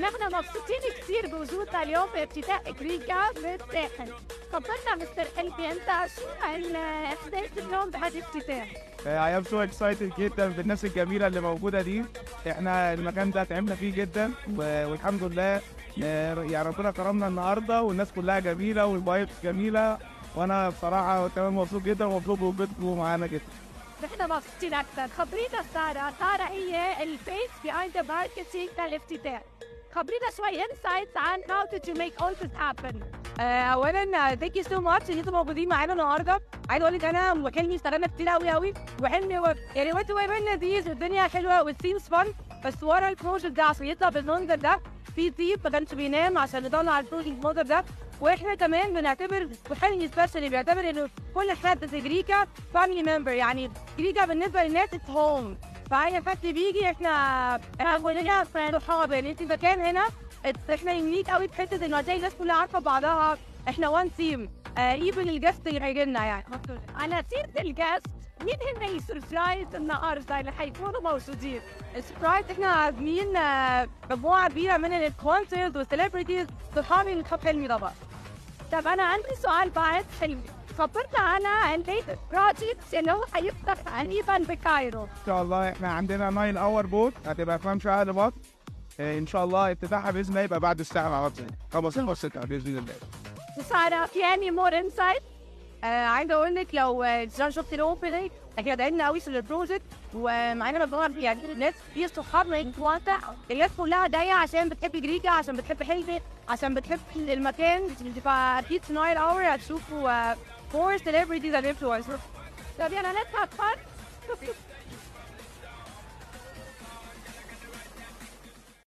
ان احنا مبسوطين كتير بوجودنا اليوم بافتتاح جريكا بالساحل خبرنا مستر قلبي انت شو الاحداث اليوم بهذا الافتتاح؟ اي ام سو اكسايتد جدا بالناس الجميله اللي موجوده دي احنا المكان ده تعبنا فيه جدا و- والحمد لله آه، يعني ربنا كرمنا النهارده والناس كلها جميله والفايبس جميله وانا بصراحه كمان مبسوط جدا ومبسوط بوجودكم معانا جدا نحن مبسوطين اكثر خبرينا ساره ساره هي الفيس behind the marketing للافتتاح خبرينا شوي انسايتس عن how did you make all this happen آه، اولا ثانك يو سو ماتش ان انتوا موجودين معانا النهارده عايز اقول لك انا وحلمي اشتغلنا كتير قوي قوي وحلمي و... يعني وانتوا واقفين لذيذ والدنيا حلوه والثيمز فن بس ورا البروجكت ده عشان يطلع بالمنظر ده في تيم ما كانش بينام عشان نطلع البروجكت بالمنظر ده واحنا كمان بنعتبر وحلمي سبيشالي بيعتبر انه كل حد في جريكا فاميلي ممبر يعني جريكا بالنسبه للناس اتس هوم فاي حد بيجي احنا احنا كلنا صحاب يعني انت مكان هنا It's- احنا يونيك قوي في حته انه هتلاقي الناس كلها عارفه بعضها احنا وان تيم ايفن الجست اللي هيجي لنا يعني على سيره الجاست مين هن السربرايز النهارده اللي حيكونوا موجودين؟ السبرايز احنا عازمين آه، مجموعه كبيره من الكونسرز والسليبرتيز صحابي اللي تحب حلمي طبعا طب انا عندي سؤال بعد حلمي خبرنا على الليتست بروجكت اللي هو حيفتح قريبا بكايرو ان شاء الله احنا عندنا 9 اور بوت هتبقى في ممشى اهل بط آه، ان شاء الله افتتاحها باذن الله يبقى بعد الساعه على طول 15 6 باذن الله ساره في اني مور انسايت آه عايزه اقول لك لو آه، جان شفت الاوبننج احنا دعينا قوي في البروجكت ومعانا مجموعه يعني ناس في صحابنا يتواتع الناس كلها جايه عشان بتحب جريكا عشان بتحب حلمي عشان بتحب المكان فاكيد في نايل اور هتشوفوا فور سيلبرتيز اند انفلونسرز طب يلا نتها فن